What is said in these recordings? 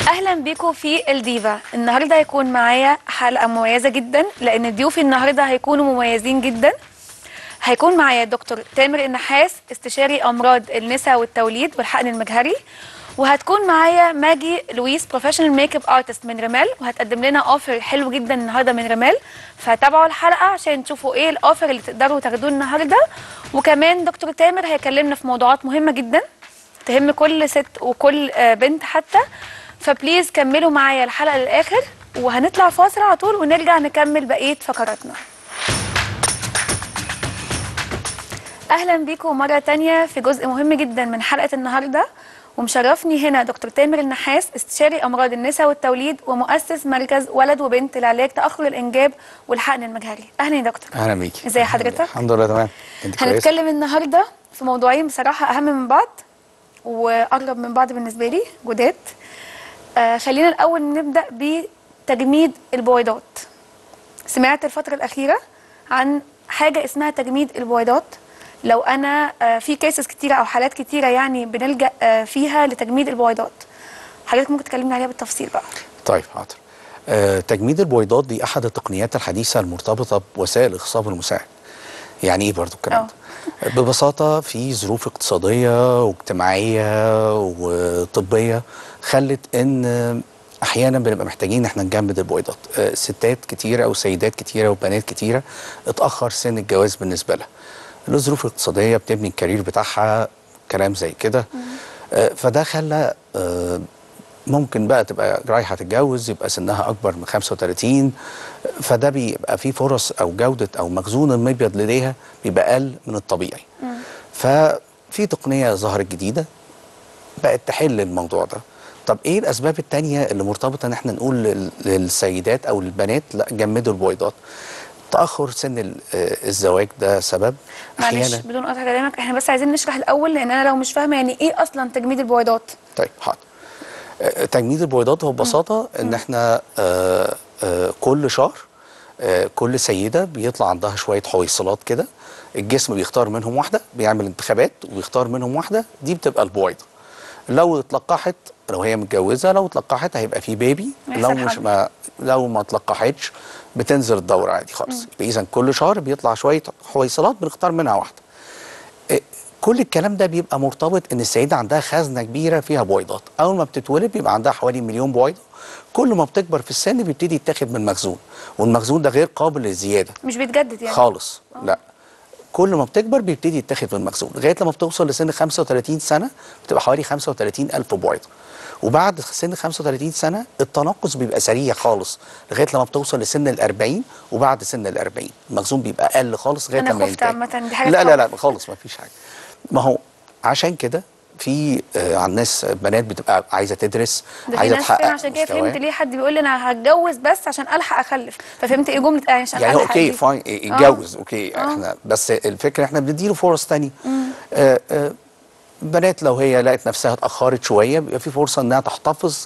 اهلا بيكم في الديفا النهارده هيكون معايا حلقه مميزه جدا لان ضيوفي النهارده هيكونوا مميزين جدا هيكون معايا دكتور تامر النحاس استشاري امراض النساء والتوليد والحقن المجهري وهتكون معايا ماجي لويس بروفيشنال ميك اب ارتست من رمال وهتقدم لنا اوفر حلو جدا النهارده من رمال فتابعوا الحلقه عشان تشوفوا ايه الاوفر اللي تقدروا تاخدوه النهارده وكمان دكتور تامر هيكلمنا في موضوعات مهمه جدا تهم كل ست وكل آه، بنت حتى فبليز كملوا معايا الحلقه للاخر وهنطلع فاصل على طول ونرجع نكمل بقيه فقراتنا اهلا بيكم مره تانية في جزء مهم جدا من حلقه النهارده ومشرفني هنا دكتور تامر النحاس استشاري امراض النساء والتوليد ومؤسس مركز ولد وبنت لعلاج تاخر الانجاب والحقن المجهري اهلا يا دكتور اهلا بيكي ازي حضرتك الحمد لله تمام انت كويس هنتكلم النهارده في موضوعين بصراحه اهم من بعض واقرب من بعض بالنسبه لي جداد آه خلينا الاول نبدا بتجميد البويضات سمعت الفتره الاخيره عن حاجه اسمها تجميد البويضات لو انا آه في كيسز كتيره او حالات كتيره يعني بنلجا آه فيها لتجميد البويضات حضرتك ممكن تكلمني عليها بالتفصيل بقى طيب حاضر آه تجميد البويضات دي احد التقنيات الحديثه المرتبطه بوسائل الاخصاب المساعد يعني ايه برضو الكلام ده ببساطه في ظروف اقتصاديه واجتماعيه وطبيه خلت ان احيانا بنبقى محتاجين ان احنا نجمد البويضات آه ستات كتيره او سيدات كتيره وبنات كتيره اتاخر سن الجواز بالنسبه لها الظروف الاقتصاديه بتبني الكارير بتاعها كلام زي كده آه فده خلى آه ممكن بقى تبقى رايحه تتجوز يبقى سنها اكبر من 35 فده بيبقى فيه فرص او جوده او مخزون المبيض لديها بيبقى اقل من الطبيعي ففي تقنيه ظهرت جديده بقت تحل الموضوع ده طب ايه الاسباب التانية اللي مرتبطه ان احنا نقول لل- للسيدات او للبنات لا جمدوا البويضات تاخر سن ال- آه، الزواج ده سبب معلش بدون قطع كلامك احنا بس عايزين نشرح الاول لان انا لو مش فاهمه يعني ايه اصلا تجميد البويضات طيب حاضر آه، تجميد البويضات هو ببساطه ان احنا آه، آه، كل شهر آه، كل سيده بيطلع عندها شويه حويصلات كده الجسم بيختار منهم واحده بيعمل انتخابات وبيختار منهم واحده دي بتبقى البويضه لو اتلقحت لو هي متجوزه لو اتلقحت هيبقى في بيبي يحصل لو مش حمل. ما لو ما اتلقحتش بتنزل الدوره عادي خالص اذا كل شهر بيطلع شويه حويصلات بنختار منها واحده إيه، كل الكلام ده بيبقى مرتبط ان السيده عندها خزنه كبيره فيها بويضات اول ما بتتولد بيبقى عندها حوالي مليون بويضه كل ما بتكبر في السن بيبتدي يتاخد من مخزون والمخزون ده غير قابل للزياده مش بيتجدد يعني خالص لا كل ما بتكبر بيبتدي يتاخد من المخزون لغايه لما بتوصل لسن 35 سنه بتبقى حوالي 35 الف بويضه وبعد سن 35 سنه التناقص بيبقى سريع خالص لغايه لما بتوصل لسن ال 40 وبعد سن ال 40 المخزون بيبقى اقل خالص لغايه أنا لما خفت ينتهي عامة، دي حاجة لا لا لا تخوف. خالص ما فيش حاجه ما هو عشان كده في آه على الناس بنات بتبقى عايزه تدرس ده في عايزه ناس فعلا تحقق عشان كده مستواها. فهمت ليه حد بيقول لي انا هتجوز بس عشان الحق اخلف ففهمت ايه جمله آه عشان يعني هو الحق اوكي دي. فاين يتجوز اوكي آه. احنا بس الفكره احنا بنديله فرص تانية آه آه بنات لو هي لقت نفسها اتاخرت شويه بيبقى في فرصه انها تحتفظ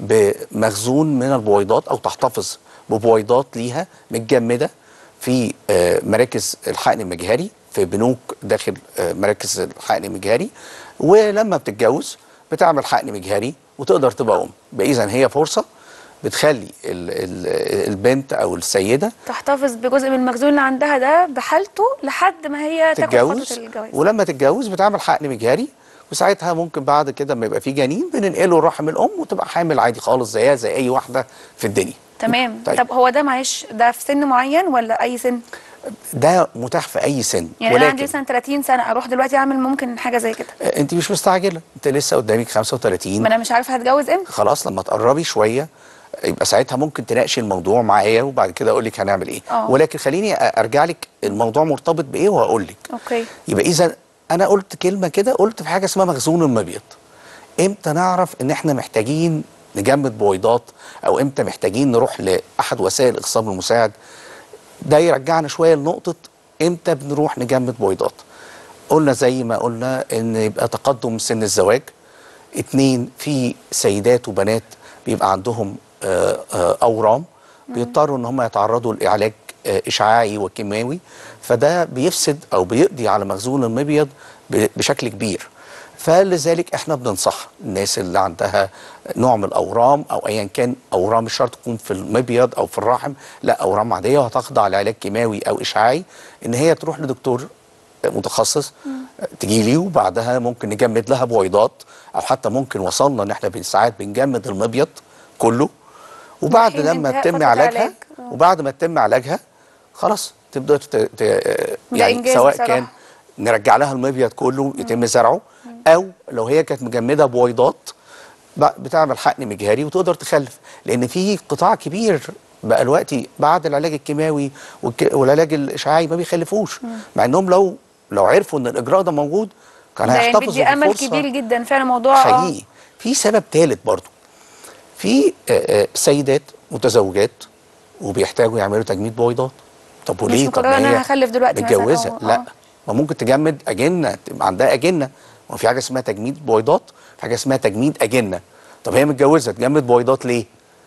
بمخزون من البويضات او تحتفظ ببويضات ليها متجمده في آه مراكز الحقن المجهري في بنوك داخل آه مراكز الحقن المجهري ولما بتتجوز بتعمل حقن مجهري وتقدر تبقى ام اذا هي فرصه بتخلي ال ال البنت او السيده تحتفظ بجزء من المخزون اللي عندها ده بحالته لحد ما هي تاخد تتجوز خطوه الجواز ولما تتجوز بتعمل حقن مجهري وساعتها ممكن بعد كده ما يبقى في جنين بننقله رحم الام وتبقى حامل عادي خالص زيها زي اي واحده في الدنيا تمام طيب. طب هو ده معلش ده في سن معين ولا اي سن ده متاح في اي سن يعني انا عندي ولكن مثلا 30 سنه اروح دلوقتي اعمل ممكن حاجه زي كده آه، انت مش مستعجله انت لسه قدامك 35 ما انا مش عارفه هتجوز امتى خلاص لما تقربي شويه يبقى ساعتها ممكن تناقشي الموضوع معايا وبعد كده اقول لك هنعمل ايه آه. ولكن خليني ارجع لك الموضوع مرتبط بايه وهقول لك اوكي يبقى اذا انا قلت كلمه كده قلت في حاجه اسمها مخزون المبيض امتى نعرف ان احنا محتاجين نجمد بويضات او امتى محتاجين نروح لاحد وسائل الاخصاب المساعد ده يرجعنا شويه لنقطه امتى بنروح نجمد بويضات قلنا زي ما قلنا ان يبقى تقدم سن الزواج اتنين في سيدات وبنات بيبقى عندهم آه، آه، اورام بيضطروا ان هم يتعرضوا لعلاج آه، اشعاعي وكيماوي فده بيفسد او بيقضي على مخزون المبيض ب- بشكل كبير فلذلك احنا بننصح الناس اللي عندها نوع من الاورام او ايا كان اورام مش شرط تكون في المبيض او في الرحم لا اورام عاديه وهتخضع لعلاج كيماوي او اشعاعي ان هي تروح لدكتور متخصص تجي لي وبعدها ممكن نجمد لها بويضات او حتى ممكن وصلنا ان احنا ساعات بنجمد المبيض كله وبعد حين لما انتهاء تتم فترة علاجها علاج. آه. وبعد ما تتم علاجها خلاص تبدا ت... ت... يعني إنجاز سواء بصراحة. كان نرجع لها المبيض كله يتم زرعه او لو هي كانت مجمده بويضات ب- بتعمل حقن مجهري وتقدر تخلف لان في قطاع كبير بقى دلوقتي بعد العلاج الكيماوي والك- والعلاج الاشعاعي ما بيخلفوش مع انهم لو لو عرفوا ان الاجراء ده موجود كان ده يعني هيحتفظوا بدي امل بالفرصة. كبير جدا فعلا موضوع آه. حقيقي في سبب ثالث برضو في آه، آه، سيدات متزوجات وبيحتاجوا يعملوا تجميد بويضات طب وليه طب مقررة ما إن هي أنا هخلف دلوقتي مثلاً، متجوزه أو- لا آه. ما ممكن تجمد اجنه تبقى عندها اجنه ما في حاجه اسمها تجميد بويضات في حاجه اسمها تجميد اجنه طب هي متجوزه تجمد بويضات ليه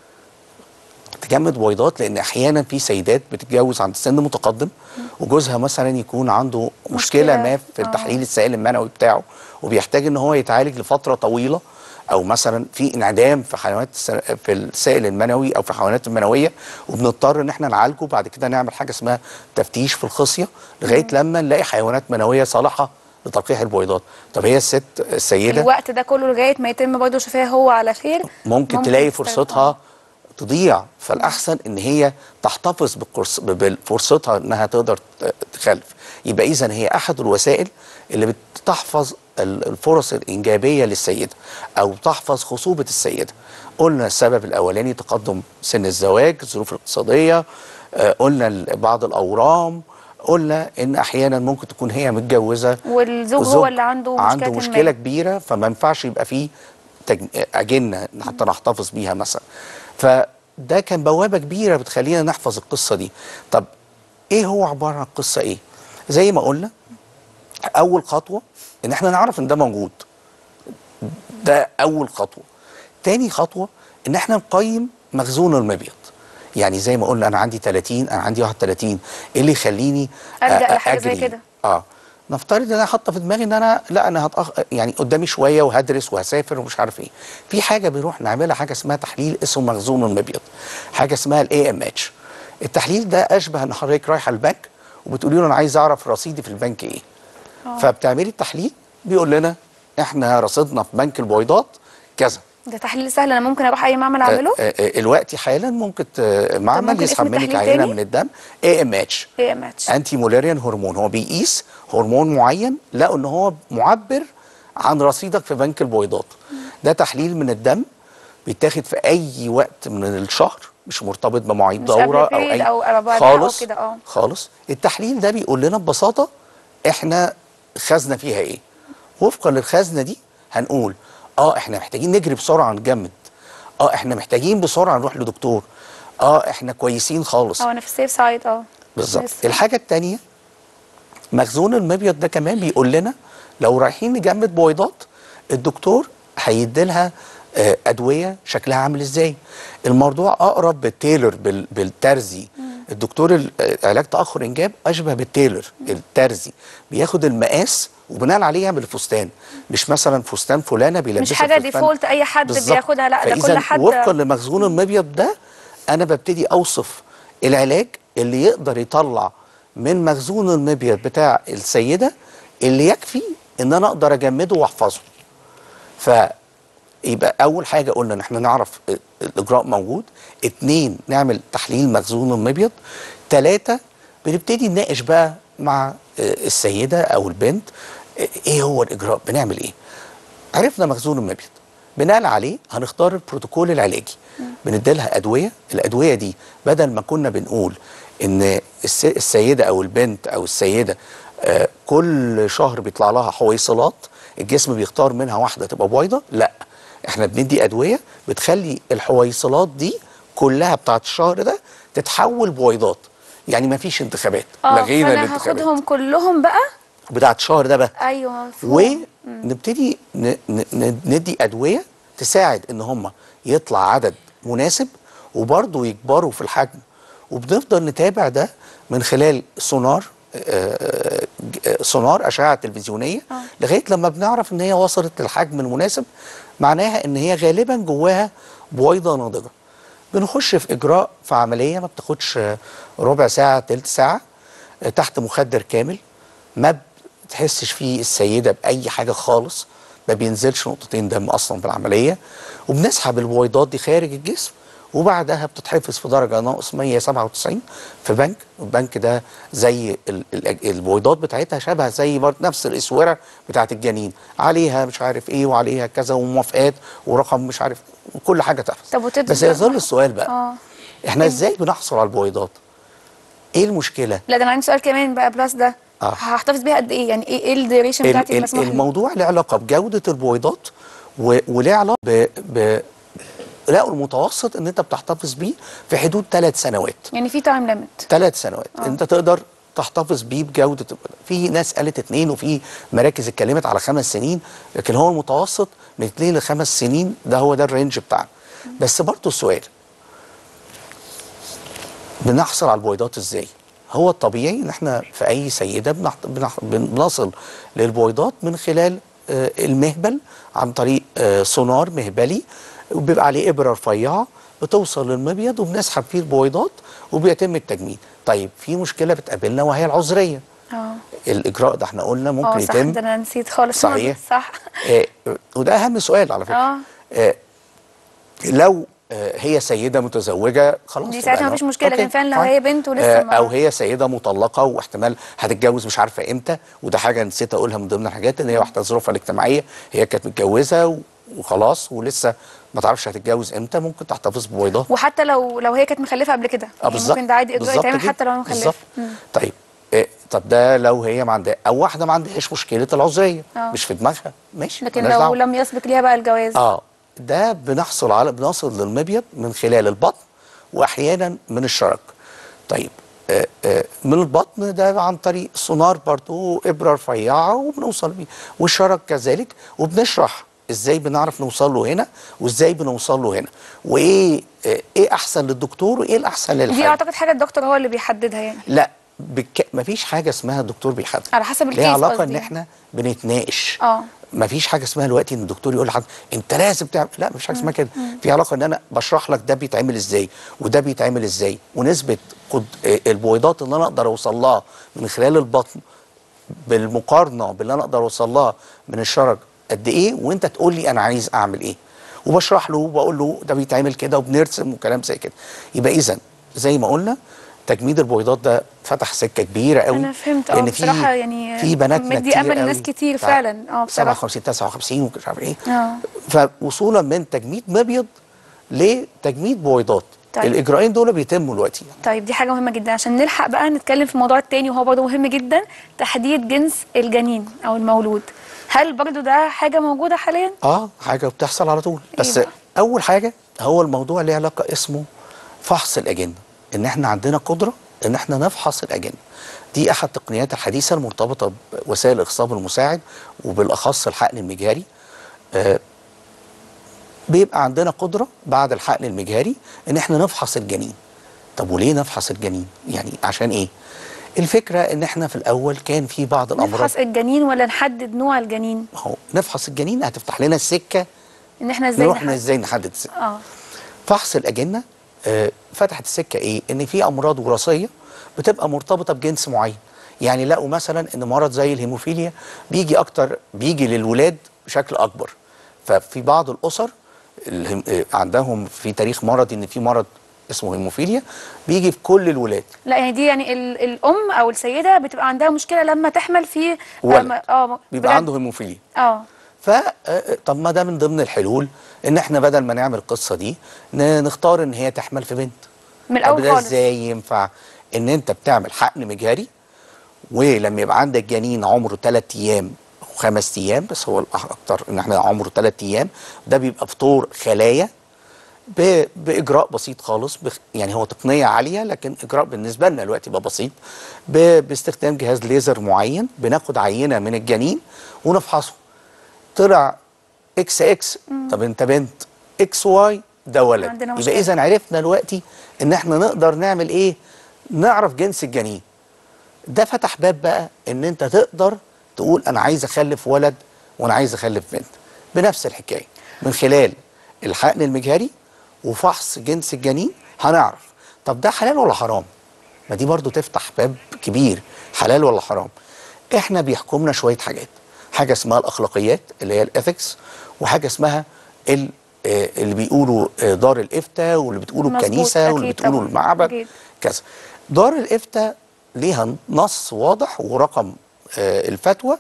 تجمد بويضات لان احيانا في سيدات بتتجوز عند سن متقدم وجوزها مثلا يكون عنده مشكله, مشكلة. ما في آه. التحليل السائل المنوي بتاعه وبيحتاج ان هو يتعالج لفتره طويله او مثلا في انعدام في حيوانات الس- في السائل المنوي او في الحيوانات المنويه وبنضطر ان احنا نعالجه بعد كده نعمل حاجه اسمها تفتيش في الخصيه لغايه لما نلاقي حيوانات منويه صالحه لتلقيح البويضات طب هي الست السيده الوقت ده كله لغايه ما يتم برضه شفاها هو على خير ممكن, ممكن تلاقي تستخدم. فرصتها تضيع فالاحسن ان هي تحتفظ بقرص- ب- بفرصتها انها تقدر ت- تخلف يبقى اذا هي احد الوسائل اللي بتحفظ ال- الفرص الانجابيه للسيده او تحفظ خصوبه السيده قلنا السبب الاولاني تقدم سن الزواج الظروف الاقتصاديه آه، قلنا ال- بعض الاورام قلنا ان احيانا ممكن تكون هي متجوزه والزوج هو والزوج اللي عنده عنده مشكلة مشكله ما. كبيره فما ينفعش يبقى فيه تج... اجنه حتى نحتفظ بيها مثلا فده كان بوابه كبيره بتخلينا نحفظ القصه دي طب ايه هو عباره عن قصه ايه زي ما قلنا اول خطوه ان احنا نعرف ان ده موجود ده اول خطوه تاني خطوه ان احنا نقيم مخزون المبيض يعني زي ما قلنا انا عندي 30 انا عندي 31 ايه اللي يخليني ألجأ أ- لحاجة زي أجري؟ كده. اه نفترض ان انا حاطه في دماغي ان انا لا انا هتأخ... يعني قدامي شويه وهدرس وهسافر ومش عارف ايه في حاجه بنروح نعملها حاجه اسمها تحليل اسمه مخزون المبيض حاجه اسمها الاي ام اتش التحليل ده اشبه ان حضرتك رايحه البنك وبتقولي له انا عايز اعرف رصيدي في البنك ايه فبتعملي التحليل بيقول لنا احنا رصيدنا في بنك البويضات كذا ده تحليل سهل انا ممكن اروح اي معمل اعمله آه، آه، الوقت حالا ممكن ت- معمل ممكن يسحب اسم منك التحليل عينه تاني؟ من الدم اي ام اتش ايه ماتش انتي مولاريان هرمون هو بيقيس هرمون معين لقوا ان هو معبر عن رصيدك في بنك البويضات ده تحليل من الدم بيتاخد في اي وقت من الشهر مش مرتبط بمواعيد مش دوره قبل او period اي أو بعدها أو خالص كده، اه. خالص التحليل ده بيقول لنا ببساطه احنا خزنه فيها ايه وفقا للخزنه دي هنقول اه احنا محتاجين نجري بسرعه نجمد اه احنا محتاجين بسرعه نروح لدكتور اه احنا كويسين خالص اه انا في السيف سايد اه بالظبط لسه. الحاجه الثانيه مخزون المبيض ده كمان بيقول لنا لو رايحين نجمد بويضات الدكتور هيديلها آه، ادويه شكلها عامل ازاي الموضوع اقرب بالتيلر بال- بالترزي الدكتور ال- آه، علاج تاخر انجاب اشبه بالتيلر الترزي بياخد المقاس وبناء عليه يعمل الفستان مش مثلا فستان فلانه بيلبسها حاجة فستان. default أي حد بالظبط. بياخدها، لا، ده كل فإذا حد- وفقا لمخزون المبيض ده انا ببتدي اوصف العلاج اللي يقدر يطلع من مخزون المبيض بتاع السيده اللي يكفي ان انا اقدر اجمده واحفظه فيبقى اول حاجه قلنا ان احنا نعرف الاجراء موجود اتنين نعمل تحليل مخزون المبيض تلاتة بنبتدي نناقش بقى مع آه، السيده او البنت آه، ايه هو الاجراء بنعمل ايه عرفنا مخزون المبيض بناء عليه هنختار البروتوكول العلاجي بنديلها ادويه الادويه دي بدل ما كنا بنقول ان الس- السيده او البنت او السيده آه، كل شهر بيطلع لها حويصلات الجسم بيختار منها واحده تبقى بويضه لا احنا بندي ادويه بتخلي الحويصلات دي كلها بتاعت الشهر ده تتحول بويضات يعني ما فيش انتخابات اه لغينا فانا الانتخابات هاخدهم كلهم بقى بتاعت الشهر ده بقى ايوه مفهوم. ونبتدي ن- ن- ن- ندي ادويه تساعد ان هم يطلع عدد مناسب وبرضه يكبروا في الحجم وبنفضل نتابع ده من خلال سونار آه، ج- سونار اشعه تلفزيونيه آه. لغايه لما بنعرف ان هي وصلت للحجم المناسب معناها ان هي غالبا جواها بويضه ناضجه بنخش في اجراء في عمليه ما بتاخدش ربع ساعه تلت ساعه تحت مخدر كامل ما بتحسش فيه السيده باي حاجه خالص ما بينزلش نقطتين دم اصلا في العمليه وبنسحب البويضات دي خارج الجسم وبعدها بتتحفظ في درجه ناقص 197 في بنك البنك ده زي ال- ال- البويضات بتاعتها شبه زي برضه نفس الاسوره بتاعت الجنين عليها مش عارف ايه وعليها كذا وموافقات ورقم مش عارف كل حاجه تحفظ طب وتبدأ بس يظل السؤال بقى اه احنا ازاي بنحصل على البويضات ايه المشكله لا ده انا عندي سؤال كمان بقى بلس ده آه. هحتفظ بيها قد ايه يعني ايه ايه الديوريشن ال- بتاعتي ال- المسموح لي؟ الموضوع له علاقه بجوده البويضات و- وله علاقه ب, ب لقوا المتوسط ان انت بتحتفظ بيه في حدود ثلاث سنوات يعني في تايم ليميت ثلاث سنوات آه. انت تقدر تحتفظ بيه بجوده البويضات. في ناس قالت اثنين وفي مراكز اتكلمت على خمس سنين لكن هو المتوسط من اثنين لخمس سنين ده هو ده الرينج بتاعنا بس برضه السؤال بنحصل على البويضات ازاي؟ هو الطبيعي ان احنا في اي سيده بنح... بنح... بنصل للبويضات من خلال آه، المهبل عن طريق آه، سونار مهبلي وبيبقى عليه ابره رفيعه بتوصل للمبيض وبنسحب فيه البويضات وبيتم التجميد. طيب في مشكله بتقابلنا وهي العذريه. اه الاجراء ده احنا قلنا اه ممكن صح يتم ده انا نسيت خالص صحيح. صح آه، وده اهم سؤال على فكره. اه آه، لو آه، هي سيده متزوجه خلاص دي يبقى ساعتها أنا- مفيش مشكلة، أوكي، لكن فعلا لو fine. هي بنت ولسه آه، ما- او هي سيده مطلقه واحتمال هتتجوز مش عارفه امتى وده حاجه نسيت اقولها من ضمن الحاجات ان هي واحده ظروفها الاجتماعيه هي كانت متجوزه و- وخلاص ولسه ما تعرفش هتتجوز امتى ممكن تحتفظ ببويضات وحتى لو لو هي كانت مخلفه قبل كده اه يعني بالظبط ممكن ده عادي اجراء بالظبط يتعمل كده. حتى لو انا بالظبط مخلفه مم. طيب إيه طب ده لو هي ما عندها او واحده ما عندهاش مشكله العذريه آه. مش في دماغها ماشي لكن ملهاش لو دعوة. لم يسبق ليها بقى الجواز اه ده بنحصل على بنصل للمبيض من خلال البطن واحيانا من الشرج طيب آه آه من البطن ده عن طريق سونار برضو ابره رفيعه وبنوصل بيه والشرج كذلك وبنشرح ازاي بنعرف نوصل له هنا وازاي بنوصل له هنا وايه آه ايه احسن للدكتور وايه الاحسن دي للحاله اعتقد حاجه الدكتور هو اللي بيحددها يعني لا بك... مفيش حاجه اسمها الدكتور بيحدد على حسب الكيس ليها علاقه قصدي. ان احنا بنتناقش اه مفيش حاجه اسمها دلوقتي ان الدكتور يقول لحد انت لازم تعمل لا مفيش حاجه اسمها كده في علاقه ان انا بشرح لك ده بيتعمل ازاي وده بيتعمل ازاي ونسبه قد... آه، البويضات اللي انا اقدر اوصل لها من خلال البطن بالمقارنه باللي انا اقدر اوصل لها من الشرج قد ايه وانت تقول لي انا عايز اعمل ايه وبشرح له وبقول له ده بيتعمل كده وبنرسم وكلام زي كده يبقى اذا زي ما قلنا تجميد البويضات ده فتح سكه كبيره قوي أنا فهمت، آه، لان بصراحة يعني في بناتنا مدي كتير أمل لناس قوي. كتير بتاع فعلا، آه، بصراحة. 57 59 ومش عارف ايه اه فوصولا من تجميد مبيض لتجميد بويضات طيب. الاجراءين دول بيتموا دلوقتي طيب دي حاجه مهمه جدا عشان نلحق بقى نتكلم في الموضوع التاني وهو برضه مهم جدا تحديد جنس الجنين او المولود هل برضه ده حاجه موجوده حاليا اه حاجه بتحصل على طول بس بقى؟ اول حاجه هو الموضوع ليه علاقه اسمه فحص الاجنه ان احنا عندنا قدره ان احنا نفحص الاجنه دي احد التقنيات الحديثه المرتبطه بوسائل الاخصاب المساعد وبالاخص الحقن المجهري آه بيبقى عندنا قدره بعد الحقن المجهري ان احنا نفحص الجنين طب وليه نفحص الجنين يعني عشان ايه الفكره ان احنا في الاول كان في بعض الامراض نفحص الجنين ولا نحدد نوع الجنين هو نفحص الجنين هتفتح لنا السكه ان احنا ازاي نروح نحدد ازاي نحدد السكه اه فحص الأجنة آه، فتحت السكة إيه؟ إن في أمراض وراثية بتبقى مرتبطة بجنس معين يعني لقوا مثلا إن مرض زي الهيموفيليا بيجي أكتر بيجي للولاد بشكل أكبر ففي بعض الأسر الهم- آه، عندهم في تاريخ مرضي إن في مرض اسمه هيموفيليا بيجي في كل الولاد لا يعني دي يعني ال الام او السيده بتبقى عندها مشكله لما تحمل في ولد. اه اه بيبقى بجد؟ عنده هيموفيليا اه ف آه، طب ما ده من ضمن الحلول ان احنا بدل ما نعمل القصه دي ن- نختار ان هي تحمل في بنت من طب الاول ده خالص ازاي ينفع ان انت بتعمل حقن مجهري ولما يبقى عندك جنين عمره 3 ايام او 5 ايام بس هو الاكتر ان احنا عمره 3 ايام ده بيبقى فطور خلايا ب- باجراء بسيط خالص بخ يعني هو تقنيه عاليه لكن اجراء بالنسبه لنا دلوقتي بقى بسيط ب- باستخدام جهاز ليزر معين بناخد عينه من الجنين ونفحصه طلع اكس اكس طب انت بنت اكس واي ده ولد عندنا يبقى مشكلة. اذا عرفنا دلوقتي ان احنا نقدر نعمل ايه نعرف جنس الجنين ده فتح باب بقى ان انت تقدر تقول انا عايز اخلف ولد وانا عايز اخلف بنت بنفس الحكايه من خلال الحقن المجهري وفحص جنس الجنين هنعرف طب ده حلال ولا حرام ما دي برضو تفتح باب كبير حلال ولا حرام احنا بيحكمنا شويه حاجات حاجه اسمها الاخلاقيات اللي هي الاثكس وحاجه اسمها ال- آه، اللي بيقولوا آه، دار الافتاء واللي بتقولوا مظبوط، الكنيسه واللي أكيد بتقولوا طبعاً، المعبد أكيد. كذا دار الافتاء ليها نص واضح ورقم آه، الفتوى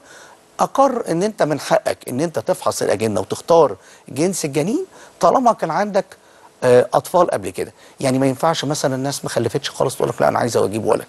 اقر ان انت من حقك ان انت تفحص الاجنه وتختار جنس الجنين طالما كان عندك آه، اطفال قبل كده يعني ما ينفعش مثلا الناس ما خلفتش خالص تقول لك لا انا عايزه اجيب ولد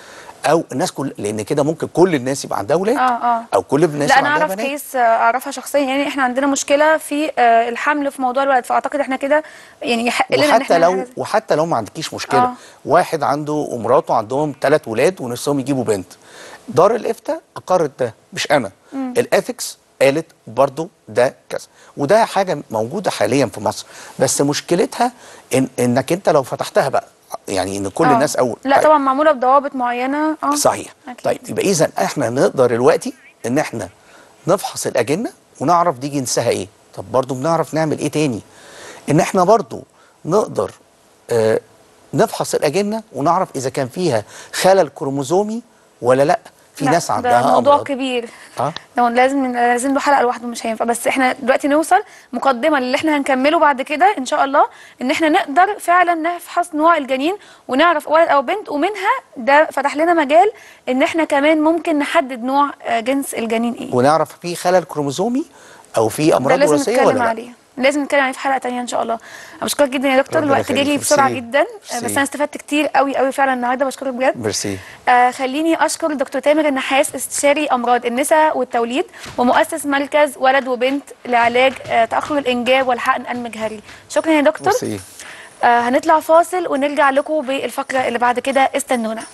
او الناس كل لان كده ممكن كل الناس يبقى عندها ولاد اه اه او كل الناس لا يبقى انا عندها اعرف بنات كيس آه، اعرفها شخصيا يعني احنا عندنا مشكله في آه، الحمل في موضوع الولد فاعتقد احنا كده يعني يحق لنا ان وحتى احنا لو نعمل- وحتى لو ما عندكيش مشكله آه. واحد عنده ومراته عندهم ثلاث ولاد ونفسهم يجيبوا بنت دار الافتاء اقرت ده مش انا الاثكس قالت برضو ده كذا وده حاجه موجوده حاليا في مصر بس مشكلتها إن انك انت لو فتحتها بقى يعني ان كل آه. الناس اول لا طيب. طبعا معموله بضوابط معينه اه صحيح أكيد. طيب يبقى اذا احنا نقدر دلوقتي ان احنا نفحص الاجنه ونعرف دي جنسها ايه طب برضو بنعرف نعمل ايه تاني ان احنا برضو نقدر آه نفحص الاجنه ونعرف اذا كان فيها خلل كروموزومي ولا لا في لا، ناس ده عندها موضوع امراض كبير اه ده لازم لازم له حلقه لوحده مش هينفع بس احنا دلوقتي نوصل مقدمه اللي احنا هنكمله بعد كده ان شاء الله ان احنا نقدر فعلا نفحص نوع الجنين ونعرف ولد او بنت ومنها ده فتح لنا مجال ان احنا كمان ممكن نحدد نوع آه، جنس الجنين ايه ونعرف في خلل كروموزومي او في ده امراض لازم وراثيه نتكلم ولا لا عليه لازم نتكلم عليه في حلقه تانية ان شاء الله أنا بشكرك جدا يا دكتور ربنا الوقت يخليك. جري بسرعه ميرسي. جدا آه، بس ميرسي. انا استفدت كتير قوي قوي فعلا النهارده بشكرك بجد ميرسي آه خليني اشكر الدكتور تامر النحاس استشاري امراض النساء والتوليد ومؤسس مركز ولد وبنت لعلاج آه تاخر الانجاب والحقن المجهري شكرا يا دكتور ميرسي آه هنطلع فاصل ونرجع لكم بالفقره اللي بعد كده استنونا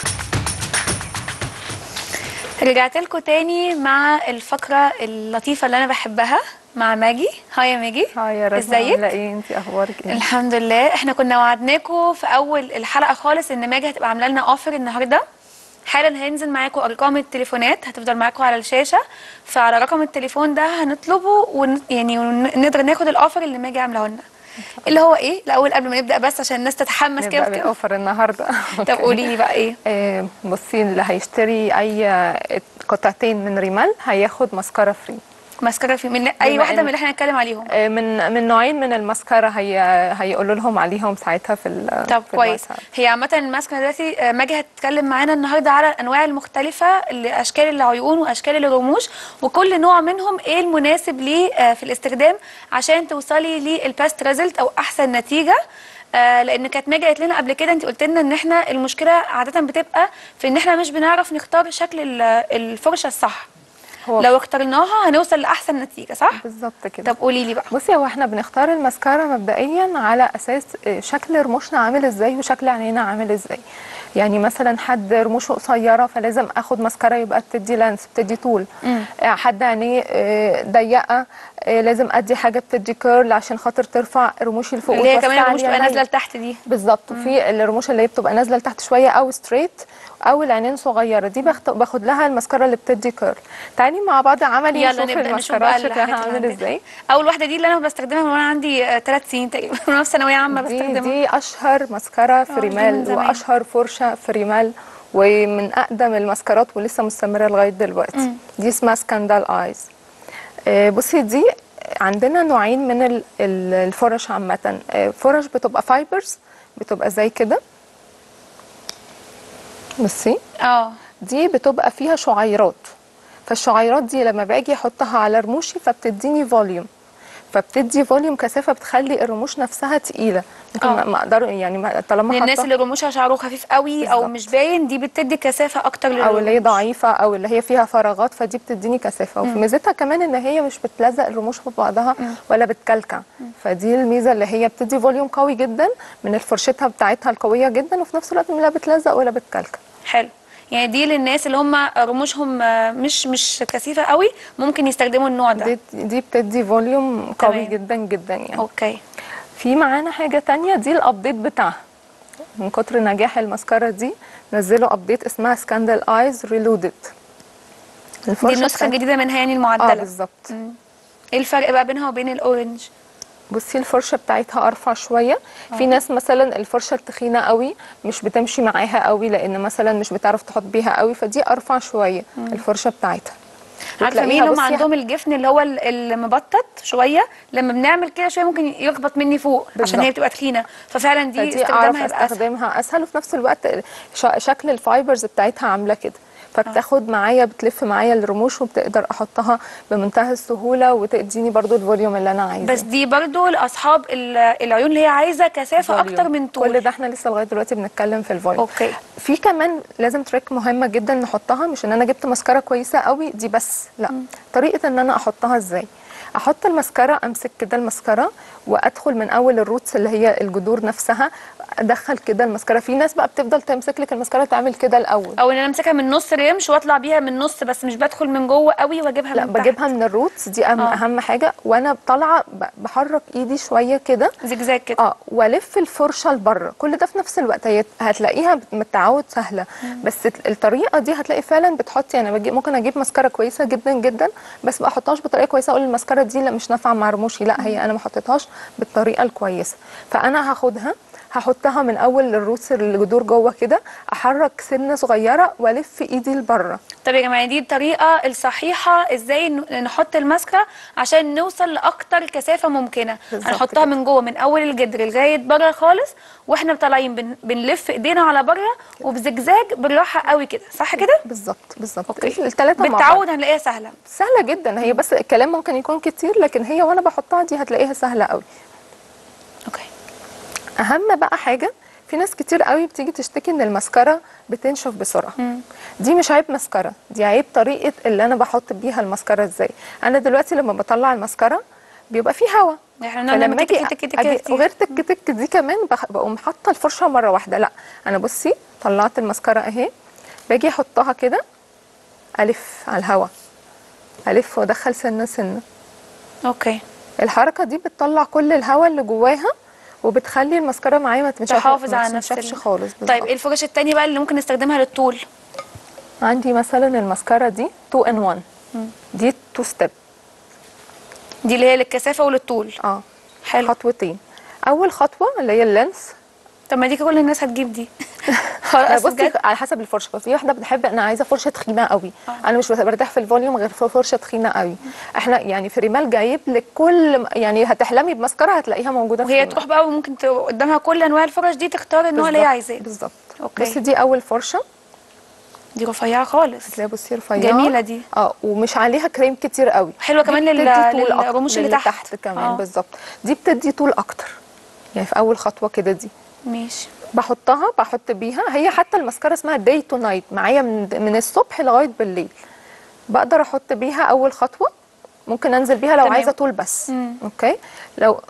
رجعت لكم تاني مع الفقره اللطيفه اللي انا بحبها مع ماجي هاي يا ماجي هاي يا رزا ازيك عامله ايه انت اخبارك ايه الحمد لله احنا كنا وعدناكم في اول الحلقه خالص ان ماجي هتبقى عامله لنا اوفر النهارده حالا هينزل معاكم ارقام التليفونات هتفضل معاكم على الشاشه فعلى رقم التليفون ده هنطلبه ون يعني ونقدر ناخد الاوفر اللي ماجي عاملاه لنا اللي هو ايه الاول قبل ما نبدا بس عشان الناس تتحمس نبدا كده وكده. بالاوفر النهارده طب قولي لي بقى ايه آه، بصي اللي هيشتري اي قطعتين من ريمال هياخد مسكره فري ماسكارا في من اي بما واحده إن- من اللي احنا هنتكلم عليهم آه، من من نوعين من المسكره هي هيقولوا لهم عليهم ساعتها في ال- طب في كويس الواتساب. هي عامة الماسكة دلوقتي آه، ماجي هتتكلم معانا النهارده على الانواع المختلفة لاشكال العيون واشكال الرموش وكل نوع منهم ايه المناسب ليه آه، في الاستخدام عشان توصلي للباست ريزلت او احسن نتيجة آه لان كانت ماجي قالت لنا قبل كده انت قلت لنا ان احنا المشكله عاده بتبقى في ان احنا مش بنعرف نختار شكل ال- الفرشه الصح هو لو اخترناها هنوصل لاحسن نتيجه صح بالظبط كده طب قولي لي بقى بصي هو احنا بنختار المسكرة مبدئيا على اساس آه، شكل رموشنا عامل ازاي وشكل عينينا عامل ازاي يعني مثلا حد رموشه قصيره فلازم اخد مسكره يبقى بتدي لانس بتدي طول مم. آه، حد عينيه آه، ضيقه آه، لازم ادي حاجه بتدي كيرل عشان خاطر ترفع رموشي لفوق اللي هي وتوسع كمان الرموش لي بتبقى عينيا. نازله لتحت دي بالظبط وفي الرموش اللي هي بتبقى نازله لتحت شويه او ستريت او العينين صغيره دي باخد باخد لها المسكره اللي بتدي كيرل تعالي مع بعض عملي يلا نشوف نبدا نشوف بقى المسكرات الحاجات شكلها اللي عامل عندنا. ازاي اول واحده دي اللي انا بستخدمها من وانا عندي ثلاث سنين تقريبا وانا في ثانويه عامه دي بستخدمها دي اشهر مسكره في آه، دي من ريمال زمان. واشهر فرشه في ريمال ومن اقدم المسكرات ولسه مستمره لغايه دلوقتي مم. دي اسمها سكاندال ايز آه، بصي دي عندنا نوعين من ال- ال- الفرش عامه آه، فرش بتبقى فايبرز بتبقى زي كده بصي اه دي بتبقى فيها شعيرات فالشعيرات دي لما باجي احطها على رموشي فبتديني فوليوم فبتدي فوليوم كثافه بتخلي الرموش نفسها تقيله ممكن آه. ما ما اقدر يعني ما طالما من الناس حاطة- اللي رموشها شعره خفيف قوي او بالظبط. مش باين دي بتدي كثافه اكتر للرموش او اللي هي ضعيفه او اللي هي فيها فراغات فدي بتديني كثافه وفي ميزتها كمان ان هي مش بتلزق الرموش في بعضها ولا بتكلكع فدي الميزه اللي هي بتدي فوليوم قوي جدا من الفرشتها بتاعتها القويه جدا وفي نفس الوقت لا بتلزق ولا بتكلكع حلو يعني دي للناس اللي هم رموشهم آه، مش مش كثيفه قوي ممكن يستخدموا النوع ده دي دي بتدي فوليوم قوي تمام. جدا جدا يعني اوكي في معانا حاجه تانية دي الابديت بتاعها من كتر نجاح المسكره دي نزلوا ابديت اسمها سكاندل ايز ريلودد دي النسخه الجديده منها يعني اه المعدله بالظبط ايه الفرق بقى بينها وبين الاورنج بصي الفرشه بتاعتها ارفع شويه في ناس مثلا الفرشه التخينه قوي مش بتمشي معاها قوي لان مثلا مش بتعرف تحط بيها قوي فدي ارفع شويه الفرشه بتاعتها عارفه وتلاقيها مين هم بصي عندهم الجفن اللي هو ال- المبطط شويه لما بنعمل كده شويه ممكن يخبط مني فوق عشان بالظبط. هي بتبقى تخينه ففعلا دي فدي استخدامها اعرف هيبقى اسهل استخدمها اسهل وفي نفس الوقت ش- شكل الفايبرز بتاعتها عامله كده فبتاخد معايا بتلف معايا الرموش وبتقدر احطها بمنتهى السهوله وتديني برضو الفوليوم اللي انا عايزاه بس دي برضو لاصحاب ال- العيون اللي هي عايزه كثافه فوليوم. اكتر من طول كل ده احنا لسه لغايه دلوقتي بنتكلم في الفوليوم اوكي في كمان لازم تريك مهمه جدا نحطها مش ان انا جبت مسكره كويسه قوي دي بس لا طريقه ان انا احطها ازاي احط المسكره امسك كده المسكره وادخل من اول الروتس اللي هي الجذور نفسها ادخل كده المسكره في ناس بقى بتفضل تمسك لك المسكره تعمل كده الاول او ان انا امسكها من نص رمش واطلع بيها من النص بس مش بدخل من جوه قوي واجيبها لا من تحت بجيبها من الروتس دي أهم, آه. اهم حاجه وانا طالعه ب- بحرك ايدي شويه كده زجزاج كده اه والف الفرشه لبره كل ده في نفس الوقت هي هتلاقيها بت- من التعود سهله بس الت- الطريقه دي هتلاقي فعلا بتحطي انا بجي ممكن اجيب مسكره كويسه جدا جدا بس ما احطهاش بطريقه كويسه اقول المسكره دي لا مش نافعه مع رموشي لا هي انا ما حطيتهاش بالطريقه الكويسه فانا هاخدها هحطها من اول الروس الجذور جوه كده احرك سنه صغيره والف ايدي لبره طب يا جماعه دي الطريقه الصحيحه ازاي ن- نحط الماسكه عشان نوصل لاكتر كثافه ممكنه بالظبط هنحطها كده. من جوه من اول الجدر لغايه بره خالص واحنا طالعين بن... بنلف ايدينا على بره وبزجزاج بالراحه قوي كده صح كده بالظبط بالظبط اوكي الثلاثه مع بعض بالتعود هنلاقيها سهله سهله جدا هي بس الكلام ممكن يكون كتير لكن هي وانا بحطها دي هتلاقيها سهله قوي اوكي اهم بقى حاجه في ناس كتير قوي بتيجي تشتكي ان المسكره بتنشف بسرعه دي مش عيب مسكره دي عيب طريقه اللي انا بحط بيها المسكره ازاي انا دلوقتي لما بطلع المسكره بيبقى فيه هوا احنا نعمل تك تك تك تك أجي- كتير. وغير تك تك دي كمان بخ- بقوم حاطه الفرشه مره واحده لا انا بصي طلعت المسكره اهي باجي احطها كده الف على الهوا الف وادخل سنه سنه اوكي الحركه دي بتطلع كل الهواء اللي جواها وبتخلي المسكره معايا ما تنشفش تحافظ ما على نفس تنشفش ال- خالص طيب بالظبط. ايه الفرش التانية بقى اللي ممكن نستخدمها للطول عندي مثلا المسكره دي 2 ان 1 دي 2 ستيب دي اللي هي للكثافه وللطول اه حلو خطوتين اول خطوه اللي هي اللينس طب ما دي كل الناس هتجيب دي لا، خلاص بصي بجد على حسب الفرشه في واحده بتحب انا عايزه فرشه تخينه قوي انا مش برتاح في الفوليوم غير في فرشه تخينه قوي احنا يعني في ريمال جايب لك كل يعني هتحلمي بمسكره هتلاقيها موجوده في وهي ريمال. تروح بقى وممكن ت- قدامها كل انواع الفرش دي تختار النوع اللي هي بالظبط، عايزاه بالظبط أوكي. بصي دي اول فرشه دي رفيعه خالص هتلاقيها بصي رفيعه جميلة دي. اه ومش عليها كريم كتير قوي حلوة كمان دي لل- بتدي طول أكتر- للرموش اللي للي تحت. تحت كمان آه. آه. بالظبط دي بتدي طول اكتر يعني في اول خطوه كده دي ماشي بحطها بحط بيها هي حتى المسكره اسمها داي تو نايت معايا من من الصبح لغايه بالليل بقدر احط بيها اول خطوه ممكن انزل بيها لو تمام. عايزه طول بس مم. اوكي لو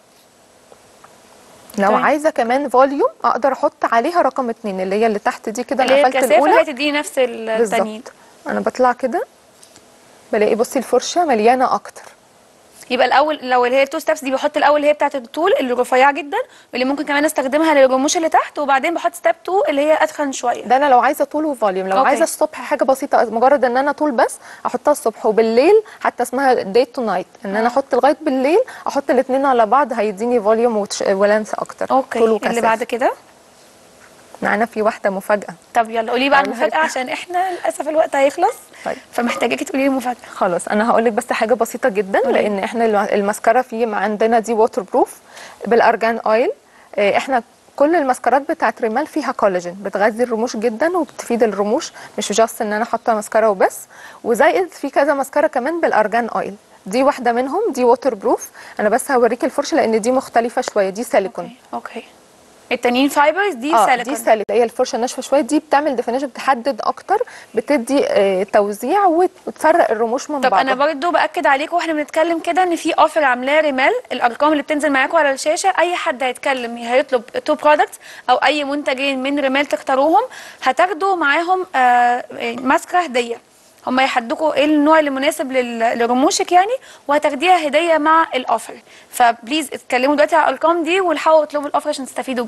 لو طيب. عايزه كمان فوليوم اقدر احط عليها رقم اتنين اللي هي اللي تحت دي كده اللي هي انا قفلت الكثافه الاولى اللي هتديني نفس التانيين بالظبط انا بطلع كده بلاقي بصي الفرشه مليانه اكتر يبقى الاول لو اللي هي التو ستابس دي بحط الاول اللي هي بتاعه الطول اللي رفيعه جدا واللي ممكن كمان استخدمها للرموش اللي تحت وبعدين بحط ستاب 2 اللي هي اتخن شويه ده انا لو عايزه طول وفوليوم لو أوكي. عايزه الصبح حاجه بسيطه مجرد ان انا طول بس احطها الصبح وبالليل حتى اسمها داي تو نايت ان انا احط لغايه بالليل احط الاثنين على بعض هيديني فوليوم وتش... ولانس اكتر اوكي طول اللي وكثافة. بعد كده معانا في واحده مفاجاه طب يلا قولي بقى أقولها المفاجاه لك. عشان احنا للاسف الوقت هيخلص طيب. فمحتاجاكي تقولي لي المفاجاه خلاص انا هقول لك بس حاجه بسيطه جدا قولي. لان احنا الم- المسكره في ما عندنا دي ووتر بروف بالارجان اويل آه، احنا كل المسكرات بتاعت ريمال فيها كولاجين بتغذي الرموش جدا وبتفيد الرموش مش جاست ان انا حاطه مسكره وبس وزائد في كذا مسكره كمان بالارجان اويل دي واحده منهم دي ووتر بروف انا بس هوريك الفرشه لان دي مختلفه شويه دي سيليكون اوكي اوكي التانيين فايبرز دي اه سيليكون دي سالك هي الفرشه الناشفه شويه دي بتعمل ديفينيشن بتحدد اكتر بتدي آه توزيع وت- وتفرق الرموش من طب بعضها انا برضو باكد عليكم واحنا بنتكلم كده ان في اوفر عاملاه ريمال الارقام اللي بتنزل معاكم على الشاشه اي حد هيتكلم هيطلب تو برودكتس او اي منتجين من ريمال تختاروهم هتاخدوا معاهم آه ماسكه هديه هم يحددوا ايه النوع اللي مناسب لل- لرموشك يعني وهتاخديها هديه مع الاوفر فبليز اتكلموا دلوقتي على الارقام دي والحقوا اطلبوا الاوفر عشان تستفيدوا بيه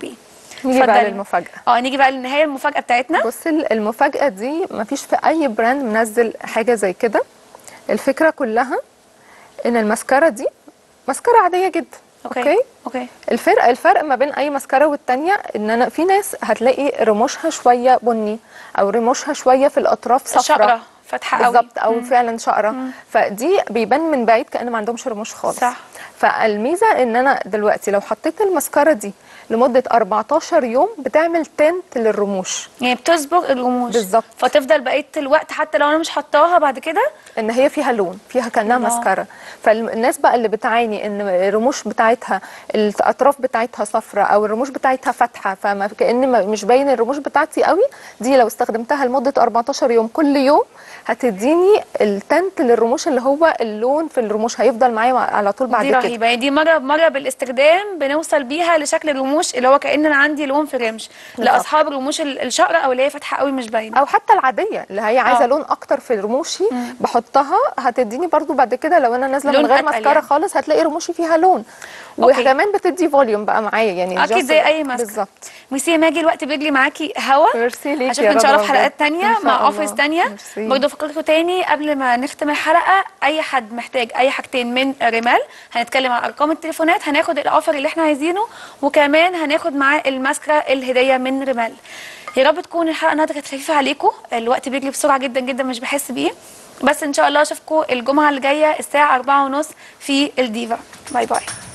نيجي بقى اتفضلي. للمفاجاه اه نيجي بقى للنهايه المفاجاه بتاعتنا بص ال- المفاجاه دي مفيش في اي براند منزل حاجه زي كده الفكره كلها ان الماسكارا دي ماسكارا عاديه جدا اوكي اوكي اوكي الفرق الفرق ما بين اي ماسكارا والتانية ان انا في ناس هتلاقي رموشها شويه بني او رموشها شويه في الاطراف صفراء شقره فاتحه قوي بالظبط او فعلا شقره فدي بيبان من بعيد كان ما عندهمش رموش خالص صح. فالميزه ان انا دلوقتي لو حطيت الماسكارا دي لمده 14 يوم بتعمل تنت للرموش يعني بتصبغ الرموش بالظبط. فتفضل بقيه الوقت حتى لو انا مش حطاها بعد كده ان هي فيها لون فيها كانها الله. ماسكارا فالناس بقى اللي بتعاني ان الرموش بتاعتها الاطراف بتاعتها صفراء او الرموش بتاعتها فاتحه فما كان ما- مش باين الرموش بتاعتي قوي دي لو استخدمتها لمده 14 يوم كل يوم هتديني التنت للرموش اللي هو اللون في الرموش هيفضل معايا على طول بعد دي كده رهيبه يعني دي مره بمره بالاستخدام بنوصل بيها لشكل الرموش اللي هو كان انا عندي لون في الرمش بالظبط. لاصحاب الرموش ال- الشقره او اللي هي فاتحه قوي مش باينه او حتى العاديه اللي هي عايزه آه. لون اكتر في رموشي بحطها هتديني برضو بعد كده لو انا نازله لون من غير أتقل ماسكارا يعني. خالص هتلاقي رموشي فيها لون أوكي. وكمان بتدي فوليوم بقى معايا يعني اكيد just- زي اي ماسك بالظبط ميرسي يا ماجي الوقت بيجري معاكي هوا ميرسي ليكي اشوفك يا ان شاء الله رضوى في حلقات بجد. تانية إن شاء مع الله. اوفيس تانية ميرسي. برضه فكركم تاني قبل ما نختم الحلقه اي حد محتاج اي حاجتين من ريمال هنتكلم عن ارقام التليفونات هناخد الاوفر اللي احنا عايزينه وكمان هناخد معاه الماسكرا الهديه من ريمال يا رب تكون الحلقه النهارده كانت خفيفه عليكم الوقت بيجري بسرعه جدا جدا مش بحس بيه بس ان شاء الله اشوفكم الجمعه اللي جايه الساعه 4:30 في الديفا باي باي